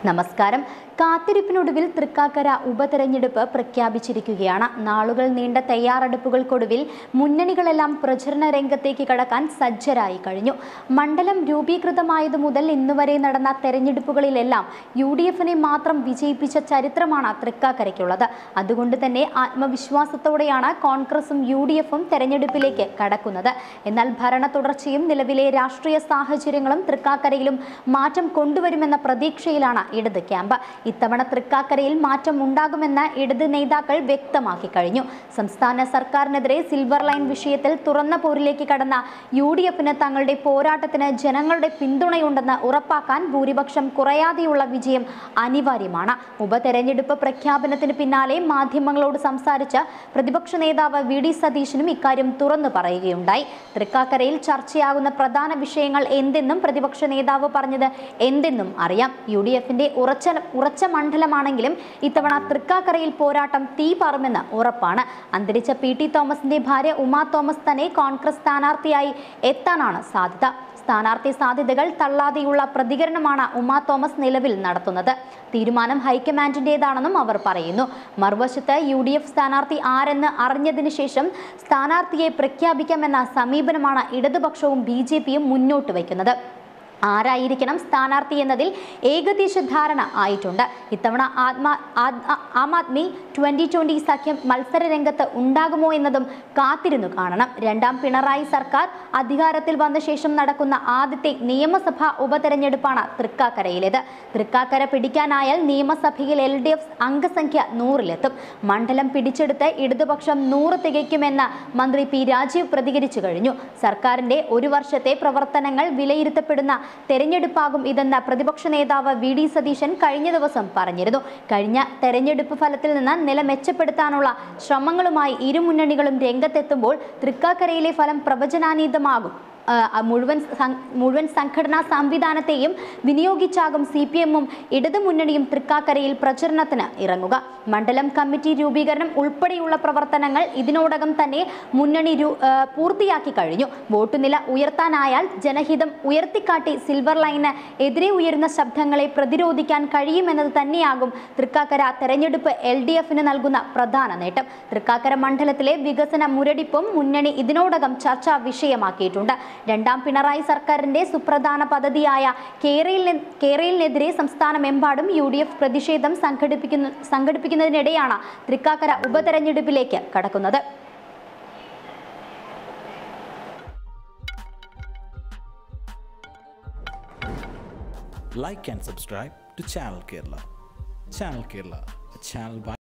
നമസ്കാരം കാത്തിരിപ്പിനൊടുവിൽ തൃക്കാക്കര ഉപതെരഞ്ഞെടുപ്പ് പ്രഖ്യാപിച്ചിരിക്കുകയാണ് നാളുകൾ നീണ്ട തയ്യാറെടുപ്പുകൾക്കൊടുവിൽ മുന്നണികളെല്ലാം പ്രചരണ രംഗത്തേക്ക് കടക്കാൻ സജ്ജരായി കഴിഞ്ഞു മണ്ഡലം രൂപീകൃതമായതു മുതൽ ഇന്നുവരെ നടന്ന തെരഞ്ഞെടുപ്പുകളിലെല്ലാം യു ഡി എഫിനെ മാത്രം വിജയിപ്പിച്ച ചരിത്രമാണ് തൃക്കാക്കരയ്ക്കുള്ളത് അതുകൊണ്ട് തന്നെ ആത്മവിശ്വാസത്തോടെയാണ് കോൺഗ്രസും യു ഡി എഫും തെരഞ്ഞെടുപ്പിലേക്ക് കടക്കുന്നത് എന്നാൽ ഭരണ തുടർച്ചയും നിലവിലെ രാഷ്ട്രീയ സാഹചര്യങ്ങളും തൃക്കാക്കരയിലും മാറ്റം കൊണ്ടുവരുമെന്ന പ്രതീക്ഷയിലാണ് ഇടത് ക്യാമ്പ് ഇത്തവണ തൃക്കാക്കരയിൽ മാറ്റം ഉണ്ടാകുമെന്ന് ഇടത് നേതാക്കൾ വ്യക്തമാക്കി കഴിഞ്ഞു സംസ്ഥാന സർക്കാരിനെതിരെ സിൽവർ ലൈൻ വിഷയത്തിൽ തുറന്ന പോരിലേക്ക് കടന്ന യു ഡി എഫിന് തങ്ങളുടെ പോരാട്ടത്തിന് ജനങ്ങളുടെ പിന്തുണയുണ്ടെന്ന് ഉറപ്പാക്കാൻ ഭൂരിപക്ഷം കുറയാതെയുള്ള വിജയം അനിവാര്യമാണ് ഉപതെരഞ്ഞെടുപ്പ് പ്രഖ്യാപനത്തിന് പിന്നാലെ മാധ്യമങ്ങളോട് സംസാരിച്ച പ്രതിപക്ഷ നേതാവ് വി ഡി സതീശനും ഇക്കാര്യം തുറന്നു പറയുകയുണ്ടായി തൃക്കാക്കരയിൽ ചർച്ചയാകുന്ന പ്രധാന വിഷയങ്ങൾ എന്തെന്നും പ്രതിപക്ഷ നേതാവ് പറഞ്ഞത് എന്തെന്നും അറിയാം യു ഡി എഫിന്റെ ഉറച്ച ഉറച്ച മണ്ഡലമാണെങ്കിലും ഇത്തവണ തൃക്കാക്കരയിൽ പോരാട്ടം തീ പാറുമെന്ന് ഉറപ്പാണ് അന്തരിച്ച പി ടി തോമസിന്റെ ഭാര്യ ഉമാ തോമസ് തന്നെ കോൺഗ്രസ് സ്ഥാനാർത്ഥിയായി എത്താനാണ് സാധ്യത സ്ഥാനാർത്ഥി സാധ്യതകൾ തള്ളാതെയുള്ള പ്രതികരണമാണ് ഉമാ തോമസ് നിലവിൽ നടത്തുന്നത് തീരുമാനം ഹൈക്കമാൻഡിന്റേതാണെന്നും അവർ പറയുന്നു മറുവശത്ത് യു ഡി എഫ് സ്ഥാനാർത്ഥി ആരെന്ന് അറിഞ്ഞതിന് ശേഷം സ്ഥാനാർത്ഥിയെ പ്രഖ്യാപിക്കാമെന്ന സമീപനമാണ് ഇടതുപക്ഷവും ബി ജെ പിയും മുന്നോട്ട് വയ്ക്കുന്നത് ആരായിരിക്കണം സ്ഥാനാർത്ഥി എന്നതിൽ ഏകദേശ ധാരണ ആയിട്ടുണ്ട് ഇത്തവണ ആത്മാ ആത്മ- ആം ആദ്മി ട്വന്റി ട്വന്റി സഖ്യം മത്സര രംഗത്ത് ഉണ്ടാകുമോ എന്നതും കാത്തിരുന്നു കാണണം രണ്ടാം പിണറായി സർക്കാർ അധികാരത്തിൽ വന്ന ശേഷം നടക്കുന്ന ആദ്യത്തെ നിയമസഭാ ഉപതെരഞ്ഞെടുപ്പാണ് തൃക്കാക്കരയിലേത് തൃക്കാക്കര പിടിക്കാനായാൽ നിയമസഭയിൽ എൽ ഡി എഫ് അംഗസംഖ്യ നൂറിലെത്തും മണ്ഡലം പിടിച്ചെടുത്ത് ഇടതുപക്ഷം നൂറ് തികയ്ക്കുമെന്ന് മന്ത്രി പി രാജീവ് പ്രതികരിച്ചു കഴിഞ്ഞു സർക്കാരിന്റെ ഒരു വർഷത്തെ പ്രവർത്തനങ്ങൾ വിലയിരുത്തപ്പെടുന്ന തെരഞ്ഞെടുപ്പാകും ഇതെന്ന് പ്രതിപക്ഷ നേതാവ് വി ഡി സതീശൻ കഴിഞ്ഞ ദിവസം പറഞ്ഞിരുന്നു കഴിഞ്ഞ തെരഞ്ഞെടുപ്പ് ഫലത്തിൽ നിന്ന് നില മെച്ചപ്പെടുത്താനുള്ള ശ്രമങ്ങളുമായി ഇരു മുന്നണികളും രംഗത്തെത്തുമ്പോൾ തൃക്കാക്കരയിലെ ഫലം പ്രവചനാതീതമാകും ആ, മുഴുവൻ സം- മുഴുവൻ സംഘടനാ സംവിധാനത്തെയും വിനിയോഗിച്ചാകും സി പി എമ്മും ഇടതു മുന്നണിയും തൃക്കാക്കരയിൽ പ്രചരണത്തിന് ഇറങ്ങുക മണ്ഡലം കമ്മിറ്റി രൂപീകരണം ഉൾപ്പെടെയുള്ള പ്രവർത്തനങ്ങൾ ഇതിനോടകം തന്നെ മുന്നണി രൂ- ആ, പൂർത്തിയാക്കി കഴിഞ്ഞു വോട്ട് നില ഉയർത്താനായാൽ ജനഹിതം ഉയർത്തിക്കാട്ടി സിൽവർ ലൈന് എതിരെ ഉയരുന്ന ശബ്ദങ്ങളെ പ്രതിരോധിക്കാൻ കഴിയുമെന്നത് തന്നെയാകും തൃക്കാക്കര തെരഞ്ഞെടുപ്പ് എൽ ഡി എഫിന് നൽകുന്ന പ്രധാന നേട്ടം തൃക്കാക്കര മണ്ഡലത്തിലെ വികസന മുരടിപ്പും മുന്നണി ഇതിനോടകം ചർച്ചാ വിഷയമാക്കിയിട്ടുണ്ട് രണ്ടാം പിണറായി സർക്കാരിന്റെ സുപ്രധാന പദ്ധതിയായ കേരളിന് കേരളിനെതിരെ സംസ്ഥാനമെമ്പാടും യു ഡി എഫ് പ്രതിഷേധം സംഘടിപ്പിക്കുന്ന സംഘടിപ്പിക്കുന്നതിനിടെയാണ് തൃക്കാക്കര ഉപതെരഞ്ഞെടുപ്പിലേക്ക് കടക്കുന്നത് like and subscribe to Channel Kerala. Channel Kerala, a channel by